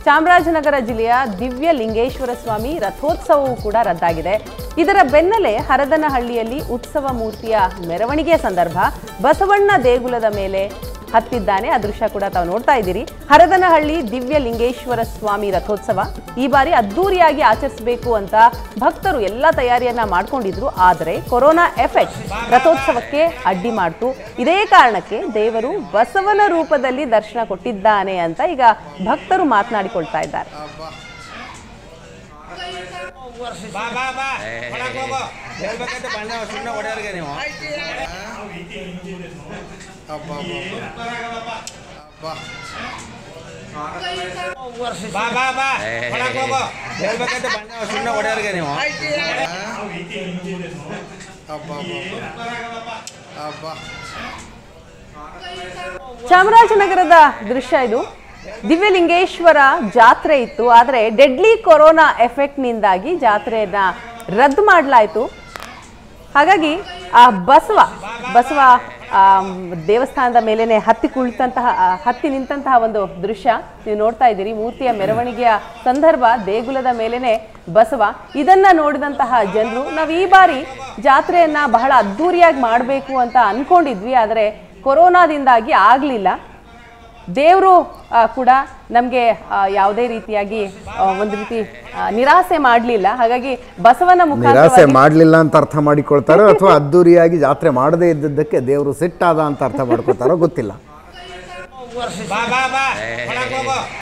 ಚಾಮರಾಜನಗರ ಜಿಲ್ಲೆಯ ದಿವ್ಯ ಲಿಂಗೇಶ್ವರ ಸ್ವಾಮಿ ರಥೋತ್ಸವವು ಕೂಡ ರದ್ದಾಗಿದೆ ಇದರ ಬೆನ್ನಲ್ಲೇ ಹರದನಹಳ್ಳಿಯಲ್ಲಿ ಉತ್ಸವ ಮೂರ್ತಿಯ ಮೆರವಣಿಗೆ ಸಂದರ್ಭ ಬಸವಣ್ಣ ದೇಗುಲದ ಮೇಲೆ ಹತ್ತಿದ್ದಾನೆ ಆ ದೃಶ್ಯ ಕೂಡ ತಾವು ನೋಡ್ತಾ ಇದ್ದೀರಿ ಹರದನಹಳ್ಳಿ ದಿವ್ಯ ಲಿಂಗೇಶ್ವರ ಸ್ವಾಮಿ ರಥೋತ್ಸವ ಈ ಬಾರಿ ಅದ್ದೂರಿಯಾಗಿ ಆಚರಿಸಬೇಕು ಅಂತ ಭಕ್ತರು ಎಲ್ಲ ತಯಾರಿಯನ್ನ ಮಾಡ್ಕೊಂಡಿದ್ರು ಆದರೆ ಕೊರೋನಾ ಎಫೆಕ್ಟ್ ರಥೋತ್ಸವಕ್ಕೆ ಅಡ್ಡಿ ಮಾಡ್ತು ಇದೇ ಕಾರಣಕ್ಕೆ ದೇವರು ಬಸವನ ರೂಪದಲ್ಲಿ ದರ್ಶನ ಕೊಟ್ಟಿದ್ದಾನೆ ಅಂತ ಈಗ ಭಕ್ತರು ಮಾತನಾಡಿಕೊಳ್ತಾ ಇದ್ದಾರೆ ಬಾ ಬಾ ಬಾ ಒಳಗ್ ಹೋಗು ಹೇಳ್ಬೇಕಂತ ಬಣ್ಣ ಸುಮ್ಮನೆ ಹೊಡೆಯೋರ್ಗೆ ನೀವು ಬಾ ಬಾ ಬಾ ಒಳಗ್ ಹೋಗು ಹೇಳ್ಬೇಕಂತ ಬಣ್ಣ ಸುಮ್ಮನೆ ಹೊಡೆಯೋರ್ಗೆ ನೀವು ಚಾಮರಾಜನಗರದ ದೃಶ್ಯ ಇದು ದಿವ್ಯಲಿಂಗೇಶ್ವರ ಜಾತ್ರೆ ಇತ್ತು ಆದರೆ ಡೆಡ್ಲಿ ಕೊರೋನಾ ಎಫೆಕ್ಟ್ನಿಂದಾಗಿ ಜಾತ್ರೆಯನ್ನ ರದ್ದು ಮಾಡಲಾಯಿತು ಹಾಗಾಗಿ ಆ ಬಸವ ಬಸವ ಆ, ದೇವಸ್ಥಾನದ ಮೇಲೇನೆ ಹತ್ತಿ ಕುಳಿತಂತಹ ಆ, ಹತ್ತಿ ನಿಂತಹ ಒಂದು ದೃಶ್ಯ ನೀವು ನೋಡ್ತಾ ಇದ್ದೀರಿ ಮೂರ್ತಿಯ ಮೆರವಣಿಗೆಯ ಸಂದರ್ಭ ದೇಗುಲದ ಮೇಲೇನೆ ಬಸವ ಇದನ್ನ ನೋಡಿದಂತಹ ಜನರು ನಾವು ಈ ಬಾರಿ ಜಾತ್ರೆಯನ್ನ ಬಹಳ ಅದ್ಧೂರಿಯಾಗಿ ಮಾಡಬೇಕು ಅಂತ ಅನ್ಕೊಂಡಿದ್ವಿ ಆದರೆ ಕೊರೋನಾದಿಂದಾಗಿ ಆಗಲಿಲ್ಲ ದೇವರು ಕೂಡ ನಮಗೆ ಯಾವುದೇ ರೀತಿಯಾಗಿ ಆ, ಒಂದು ರೀತಿ ಆ, ನಿರಾಸೆ ಮಾಡಲಿಲ್ಲ ಹಾಗಾಗಿ ಬಸವನ ನಿರಾಸೆ ಮುಖಾಂತರ ಮಾಡಲಿಲ್ಲ ಅಂತ ಅರ್ಥ ಮಾಡಿಕೊಳ್ತಾರೋ ಅಥವಾ ಅದ್ದೂರಿಯಾಗಿ ಜಾತ್ರೆ ಮಾಡದೇ ಇದ್ದದ್ದಕ್ಕೆ ದೇವರು ಸಿಟ್ಟಾದ ಅಂತ ಅರ್ಥ ಮಾಡ್ಕೊತಾರೋ ಗೊತ್ತಿಲ್ಲ ಬಾ ಬಾ ಬಾ ಒಳಗ್ ಹೋಗು